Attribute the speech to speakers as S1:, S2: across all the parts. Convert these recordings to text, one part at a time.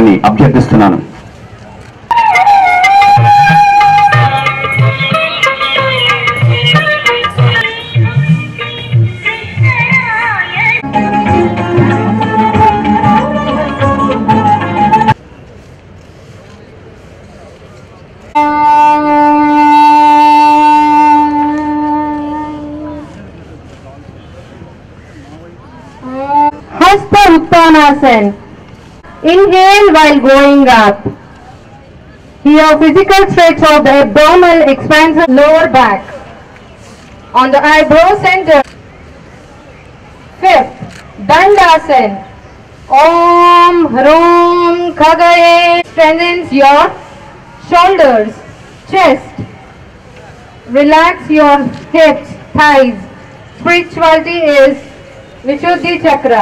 S1: రావాలని అభ్యర్థిస్తున్నాను
S2: Hasta Uttanasana. Inhale while going up. Here physical stretch of the abdominal expansion lower back. On the eyebrow center. Fifth, Dandasana. Om Hrom Khagaye strengthens your shoulders, chest. Relax your hips, thighs. Spirituality is Vishuddhi Chakra.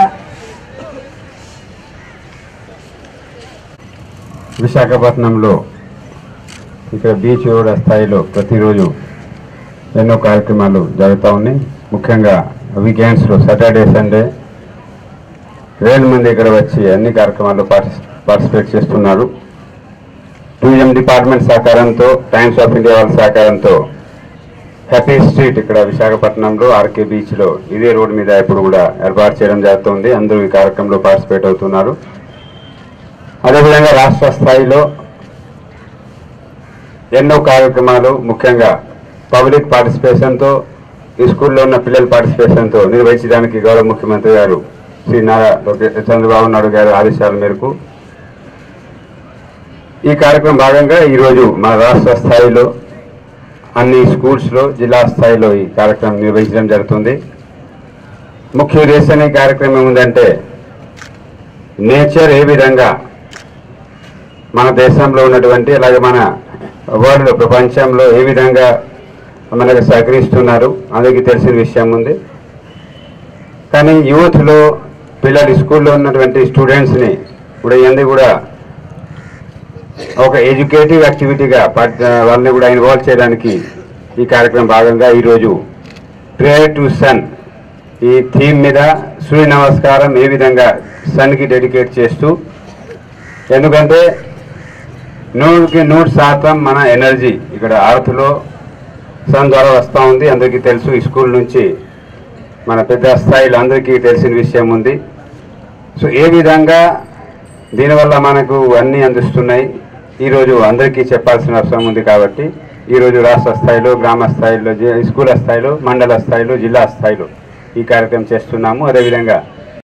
S3: విశాఖపట్నంలో ఇక్కడ beach road స్థాయిలో ప్రతిరోజు ఎన్నో కార్యక్రమాలు జరుగుతూ ఉన్నాయి ముఖ్యంగా వీకెండ్స్లో సాటర్డే సండే వేల మంది ఇక్కడ వచ్చి అన్ని కార్యక్రమాల్లో పార్టిస్ పార్టిసిపేట్ చేస్తున్నారు టూరిజం డిపార్ట్మెంట్ సహకారంతో టైమ్స్ ఆఫ్ ఇండియా వాళ్ళ సహకారంతో హ్యాపీ స్ట్రీట్ ఇక్కడ విశాఖపట్నంలో ఆర్కే బీచ్లో ఇదే రోడ్ మీద ఇప్పుడు కూడా ఏర్పాటు చేయడం జరుగుతుంది అందరూ ఈ కార్యక్రమంలో పార్టిసిపేట్ అవుతున్నారు అదేవిధంగా రాష్ట్ర స్థాయిలో ఎన్నో కార్యక్రమాలు ముఖ్యంగా పబ్లిక్ పార్టిసిపేషన్తో ఈ స్కూల్లో ఉన్న పిల్లల పార్టిసిపేషన్తో నిర్వహించడానికి గౌరవ ముఖ్యమంత్రి గారు శ్రీ నారా లోకే- చంద్రబాబు నాయుడు గారి ఆదేశాల మేరకు ఈ కార్యక్రమం భాగంగా ఈరోజు మన రాష్ట్ర స్థాయిలో అన్ని స్కూల్స్లో జిల్లా స్థాయిలో ఈ కార్యక్రమం నిర్వహించడం జరుగుతుంది ముఖ్య ఉద్దేశం ఈ కార్యక్రమం ఏముందంటే నేచర్ ఏ విధంగా మన దేశంలో ఉన్నటువంటి అలాగే మన వరల్డ్ ప్రపంచంలో ఏ విధంగా మనకు సహకరిస్తున్నారు అందరికీ తెలిసిన విషయం ఉంది కానీ యూత్లో పిల్లలు స్కూల్లో ఉన్నటువంటి స్టూడెంట్స్ని కూడా ఇవన్నీ కూడా ఒక ఎడ్యుకేటివ్ యాక్టివిటీగా పార్ట్- వాళ్ళని కూడా ఇన్వాల్వ్ చేయడానికి ఈ కార్యక్రమం భాగంగా ఈరోజు ప్రేయర్ టు సన్ ఈ థీమ్ మీద సూర్య నమస్కారం ఏ విధంగా సన్కి డెడికేట్ చేస్తూ ఎందుకంటే నూరుకి నూరు శాతం మన ఎనర్జీ ఇక్కడ ఆర్త్లో సన్ ద్వారా వస్తూ ఉంది అందరికీ తెలుసు ఈ స్కూల్ నుంచి మన పెద్ద స్థాయిలో అందరికీ తెలిసిన విషయం ఉంది సో ఏ విధంగా దీనివల్ల మనకు అన్నీ అందిస్తున్నాయి ఈరోజు అందరికీ చెప్పాల్సిన అవసరం ఉంది కాబట్టి ఈరోజు రాష్ట్ర స్థాయిలో గ్రామ స్థాయిలో జి- స్కూల్ స్థాయిలో మండల స్థాయిలో జిల్లా స్థాయిలో ఈ కార్యక్రమం చేస్తున్నాము అదేవిధంగా